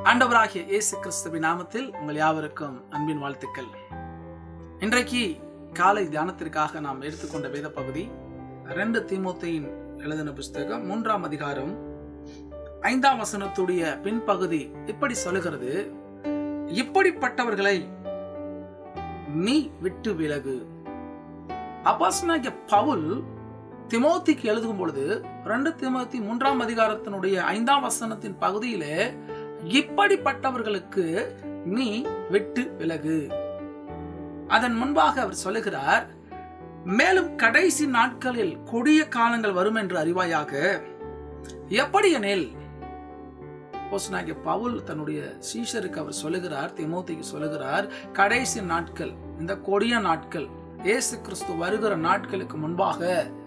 ஆண்டவராகிய இயேசு கிறிஸ்துவின் நாமத்தில் உங்கள் யாவருக்கும் அன்பின் வாழ்த்துக்கள் இன்றைக்கு காலை தியானத்திற்காக நாம் எடுத்துக்கொண்ட வேத பகுதி ரெண்டு தீமோத்தேயின் எழுதின புஸ்தகம் மூன்றாம் அதிகாரம் ஐந்தாம் வசனத்துடைய பின்பகுதி இப்படி சொல்லுகிறது இப்படிப்பட்டவர்களை நீ விட்டு விலகு அப்போஸ்தலனாகிய பவுல் திமோத்திக்கு எழுதும் பொழுது ரெண்டு திமோத்தி மூன்றாம் அதிகாரத்தினுடைய ஐந்தாம் வசனத்தின் பகுதியிலே இப்படிப்பட்டவர்களுக்கு நீ விட்டு விலகு அதன் முன்பாக அவர் சொல்லுகிறார் மேலும் கடைசி நாட்களில் கொடிய காலங்கள் வரும் என்று அறிவாயாக எப்படி எனில் அப்போஸ்தலனாகிய பவுல் தன்னுடைய சீஷருக்கு அவர் சொல்லுகிறார் திமோத்திக்கு சொல்லுகிறார் கடைசி நாட்கள் இந்த கொடிய நாட்கள் இயேசு கிறிஸ்து வருகிற நாட்களுக்கு முன்பாக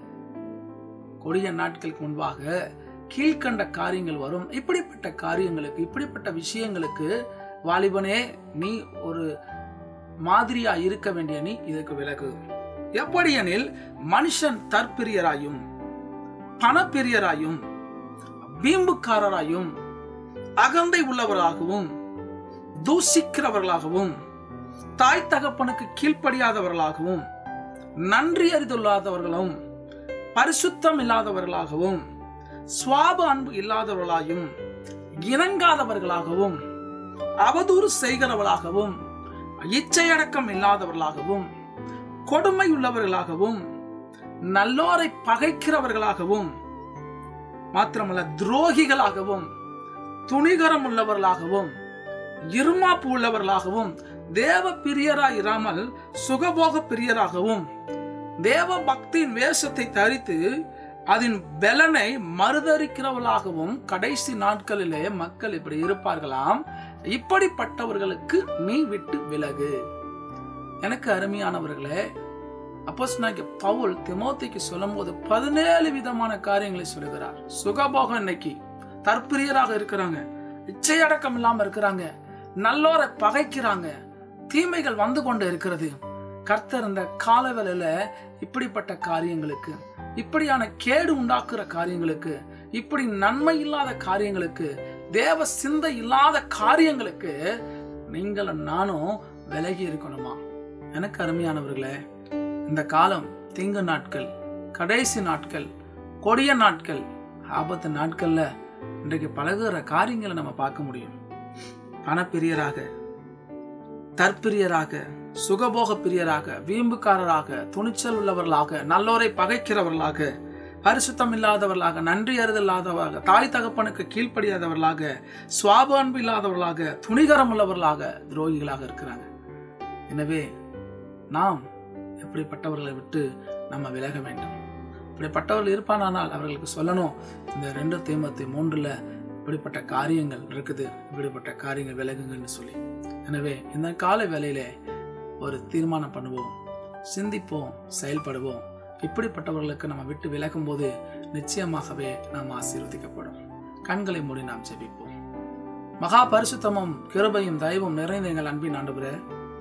கொடிய நாட்களுக்கு முன்பாக கீழ்கண்ட காரியங்கள் வரும் இப்படிப்பட்ட காரியங்களுக்கு இப்படிப்பட்ட விஷயங்களுக்கு வாலிபனே நீ ஒரு மாதிரியா இருக்க வேண்டிய நீ இதுக்கு விலகு எப்படி எனில் மனுஷன் தற்பிரியராயும் பணப்பிரியராயும் வீம்புக்காரராயும் அகந்தை உள்ளவர்களாகவும் தூசிக்கிறவர்களாகவும் தாய் தகப்பனுக்கு கீழ்ப்படியாதவர்களாகவும் நன்றி அறிதுள்ளாதவர்களும் பரிசுத்தம் இல்லாதவர்களாகவும் சுவாப அன்பு இல்லாதவர்களாயும் இணங்காதவர்களாகவும் அவதூறு செய்கிறவர்களாகவும் இச்சையடக்கம் இல்லாதவர்களாகவும் கொடுமை உள்ளவர்களாகவும் நல்லோரை பகைக்கிறவர்களாகவும் மாத்திரமல்ல துரோகிகளாகவும் துணிகரம் உள்ளவர்களாகவும் இருமாப்பு உள்ளவர்களாகவும் தேவ பிரியராய் இராமல் சுகபோக பிரியராகவும் தேவ பக்தியின் வேஷத்தை தரித்து அதன் பலனை மறுதரிக்கிறவர்களாகவும் கடைசி நாட்களிலே மக்கள் இப்படி இருப்பார்களாம் இப்படிப்பட்டவர்களுக்கு நீ விட்டு விலகு எனக்கு அருமையானவர்களே அப்போஸ் பவுல் திமோத்திக்கு சொல்லும்போது பதினேழு விதமான காரியங்களை சொல்லுகிறார் சுகபோகம் இன்னைக்கு தற்பிரியராக இருக்கிறாங்க இச்சையடக்கம் இல்லாம இருக்கிறாங்க நல்லோரை பகைக்கிறாங்க தீமைகள் வந்து கொண்டு இருக்கிறது கர்த்தர் இந்த காலவேளையில இப்படிப்பட்ட காரியங்களுக்கு இப்படியான கேடு உண்டாக்குற காரியங்களுக்கு இப்படி நன்மை இல்லாத காரியங்களுக்கு தேவ சிந்தை இல்லாத காரியங்களுக்கு நீங்களும் நானும் விலகி இருக்கணுமா எனக்கு அருமையானவர்களே இந்த காலம் தீங்கு நாட்கள் கடைசி நாட்கள் கொடிய நாட்கள் ஆபத்து நாட்கள்ல இன்றைக்கு பழகுற காரியங்களை நம்ம பார்க்க முடியும் பணப்பிரியராக தற்பிரியராக சுகபோக பிரியராக வீம்புக்காரராக துணிச்சல் உள்ளவர்களாக நல்லோரை பகைக்கிறவர்களாக பரிசுத்தம் இல்லாதவர்களாக நன்றி அறிதல்லாதவர்களாக தாய் தகப்பனுக்கு கீழ்ப்படியாதவர்களாக சுவாப அன்பு இல்லாதவர்களாக துணிகரம் உள்ளவர்களாக துரோகிகளாக இருக்கிறாங்க எனவே நாம் எப்படிப்பட்டவர்களை விட்டு நம்ம விலக வேண்டும் இப்படிப்பட்டவர்கள் இருப்பானால் அவர்களுக்கு சொல்லணும் இந்த ரெண்டு தீமத்தை மூன்றுல இப்படிப்பட்ட காரியங்கள் இருக்குது இப்படிப்பட்ட காரியங்கள் விலகுங்கன்னு சொல்லி எனவே இந்த கால வேலையிலே ஒரு தீர்மானம் பண்ணுவோம் சிந்திப்போம் செயல்படுவோம் இப்படிப்பட்டவர்களுக்கு நம்ம விட்டு விலகும் போது நிச்சயமாகவே நாம் ஆசீர்வதிக்கப்படும் கண்களை மூடி நாம் ஜெபிப்போம் மகா பரிசுத்தமும் கிருபையும் தயவும் நிறைந்த எங்கள் அன்பின் ஆண்டவரே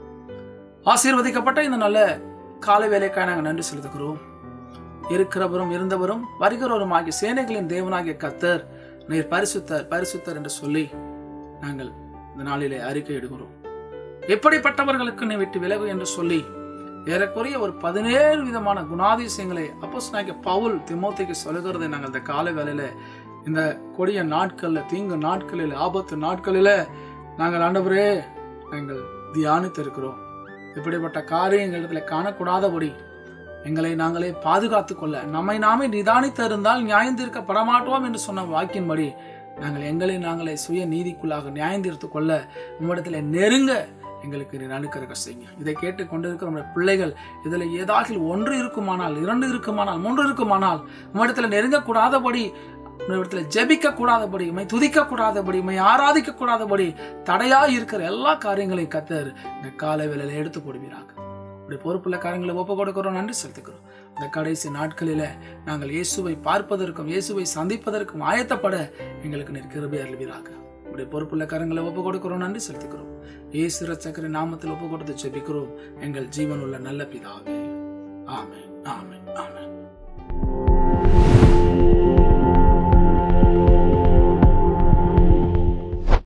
ஆசீர்வதிக்கப்பட்ட இந்த நல்ல கால வேலைக்காக நாங்கள் நன்றி செலுத்துகிறோம் இருக்கிறவரும் இருந்தவரும் வருகிறவரும் ஆகிய சேனைகளின் தேவனாகிய கத்தர் நீர் பரிசுத்தர் பரிசுத்தர் என்று சொல்லி நாங்கள் இந்த நாளிலே அறிக்கை இடுகிறோம் எப்படிப்பட்டவர்களுக்கு நீ விட்டு விலகு என்று சொல்லி ஏறக்குறைய ஒரு பதினேழு விதமான குணாதிசயங்களை அப்போஸ் நாய்க்கு பவுல் திமோத்திக்கு சொல்லுகிறதை நாங்கள் இந்த கால வேலையில இந்த கொடிய நாட்கள்ல தீங்கு நாட்களில் ஆபத்து நாட்களில நாங்கள் ஆண்டவரே நாங்கள் தியானித்து இருக்கிறோம் இப்படிப்பட்ட காரியங்களிடத்தில் காணக்கூடாதபடி எங்களை நாங்களே பாதுகாத்துக் கொள்ள நம்மை நாமே நிதானித்து இருந்தால் நியாயந்தீர்க்கப்பட மாட்டோம் என்று சொன்ன வாக்கின்படி நாங்கள் எங்களை நாங்களே சுய நீதிக்குள்ளாக நியாயந்தீர்த்து கொள்ள உம்மிடத்தில் நெருங்க எங்களுக்கு நீர் அனுக்கிரக செய்யுங்க இதை கேட்டு கொண்டிருக்கிற நம்முடைய பிள்ளைகள் இதில் ஏதாவது ஒன்று இருக்குமானால் இரண்டு இருக்குமானால் மூன்று இருக்குமானால் உம்மிடத்தில் நெருங்கக்கூடாதபடி உம்மிடத்தில் ஜெபிக்க கூடாதபடி உண்மை துதிக்க கூடாதபடி உண்மை ஆராதிக்க கூடாதபடி தடையா இருக்கிற எல்லா காரியங்களையும் கத்தர் இந்த காலை வேலையில எடுத்து போடுவீராக இப்படி பொறுப்புள்ள காரியங்களை ஒப்பு கொடுக்கிறோம் நன்றி செலுத்துக்கிறோம் இந்த கடைசி நாட்களில நாங்கள் இயேசுவை பார்ப்பதற்கும் இயேசுவை சந்திப்பதற்கும் ஆயத்தப்பட எங்களுக்கு நீர் கிருபை அருள்வீராக இப்படி பொறுப்புள்ள கரங்களை ஒப்பு கொடுக்கிறோம் நன்றி செலுத்துக்கிறோம் இயேசு ரச்சக்கரை நாமத்தில் ஒப்பு கொடுத்து ஜெபிக்கிறோம் எங்கள் ஜீவனுள்ள நல்ல பிதாவே